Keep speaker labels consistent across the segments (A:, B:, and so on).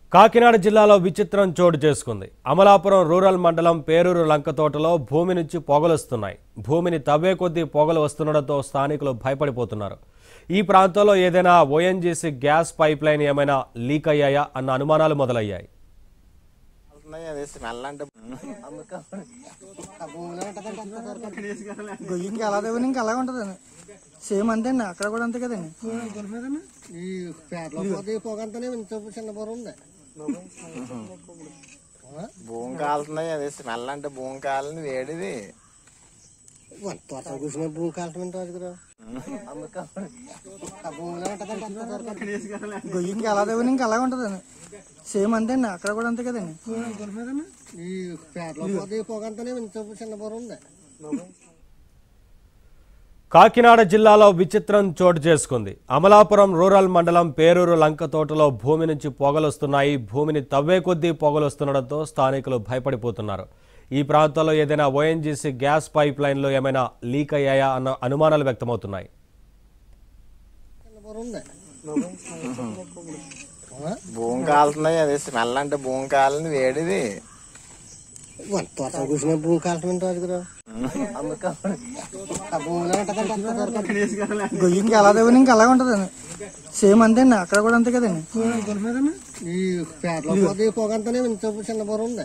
A: కాకినాడ జిల్లాలో విచిత్రం చోటు చేసుకుంది అమలాపురం రూరల్ మండలం పేరూరు లంకతోటలో భూమి నుంచి పొగలొస్తున్నాయి భూమిని తవ్వే కొద్దీ పొగలు వస్తుండటంతో స్థానికులు భయపడిపోతున్నారు ఈ ప్రాంతంలో ఏదైనా ఓఎన్జీసీ గ్యాస్ పైప్ లైన్ ఏమైనా లీక్ అయ్యాయా అన్న అనుమానాలు మొదలయ్యాయి
B: వెళ్తున్నాయి అది స్మెల్ అంటే
C: గొయ్యి ఇంకా ఎలా దేవుని ఇంకా అలాగే ఉంటుందండి సేమ్ అంతే అండి అక్కడ కూడా అంతే కదండి
D: ఈ పేటలో పోతే ఈ పొగ అంతానే ఇంత చిన్న పొర ఉంది
B: భూమి కాలుతున్నాయి అది స్మెల్ అంటే భూమి కాలింది వేడిది
D: త్వర కూర్చున్న భూమి కాలటం ఏంటో అది కదా ఆ భూమిలో ఉంటుందండి అంత త్వరగా.
C: గొయ్యి ఇంకా ఎలా దేవుని ఇంకా అలాగే ఉంటుందండి సేమ్ అంతే అండి అక్కడ కూడా అంతే కదండి
D: ఈ పేటలో పోతే ఈ పొగ అంతానే ఇంత చిన్న పొర ఉంది
A: కాకినాడ జిల్లాలో విచిత్రం చోటు చేసుకుంది అమలాపురం రూరల్ మండలం పేరూరు లంక తోటలో భూమి నుంచి పొగలొస్తున్నాయి భూమిని తవ్వే కొద్దీ పొగలొస్తుండటంతో స్థానికులు భయపడిపోతున్నారు ఈ ప్రాంతంలో ఏదైనా ఓఎన్జీసీ గ్యాస్ పైప్ లైన్లో ఏమైనా లీక్ అయ్యాయా అన్న అనుమానాలు వ్యక్తమవుతున్నాయి
D: చిన్న పొర ఉంది
B: భూమి కాలుతున్నాయి అది స్మెల్ అంటే భూమి కాలింది వేడిది
D: త్వర కూర్చున్న భూమి కాలటం ఏంటో అది కదా ఆ భూమిలో ఉంటుందండి అంత త్వరగా.
C: గొయ్యి ఇంకా ఎలా దేవుని ఇంకా అలాగే ఉంటుందండి సేమ్ అంతే అండి అక్కడ కూడా అంతే కదండి
D: ఈ పేటలో పోతే ఈ పొగ అంతానే ఇంత చిన్న పొర ఉంది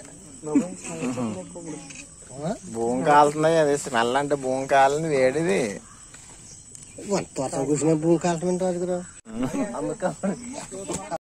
B: భూమి కాలుతున్నాయి అది స్మెల్ అంటే భూమి కాలింది వేడిది
D: త్వర కూర్చున్న భూమి కాలటం ఏంటో అది కదా